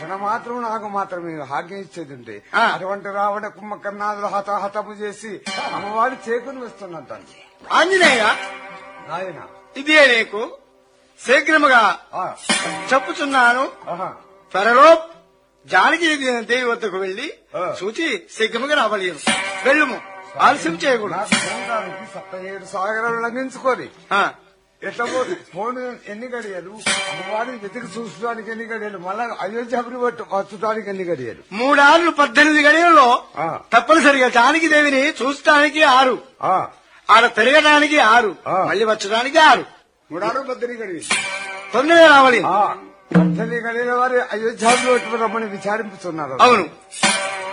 క్షణమాత్రం నాకు మాత్రం మీరు ఆజ్ఞ ఇచ్చేది ఉంటే ఆ. అటువంటి రావణ కుంభకర్ణాదులు హతహతము చేసి అమ్మవారి చేకుని వస్తున్నాను తండ్రి ఆంజనేయ నాయన ఇదే నీకు శీఘ్రముగా ఆ, చెప్పుచున్నాను ఆహా. త్వరలో జానకి దేవి వద్దకు వెళ్లి ఆ. చూచి శీఘ్రముగా రావలేను వెళ్ళుము ఆలస్యం చేయకూడదు నాకు పోవడానికి సప్త ఏడు సాగరాలు లంఘించుకొని ఆ, ఎట్లా పోదు ఫోన్ ఎన్ని గడియలు అమ్మవారిని వెతికి చూసడానికి ఎన్ని గడియలు మళ్ళా అయోధ్యాపురి పట్టు వచ్చడానికి ఎన్ని గడియలు మూడార్లు పద్దెనిమిది గడియల్లో ఆ. తప్పనిసరిగా జానకి దేవిని చూడటానికి ఆరు ఆ, ఆడ తిరగడానికి ఆరు ఆ. మళ్ళీ వచ్చడానికి ఆరు మూడారు పద్దెనిమిది గడియలు తొందరగా రావాలి ఆ, పద్దెనిమిది గడియల వారి అయోధ్యాపురి పట్టు రమ్మని విచారింపుతున్నారు అవును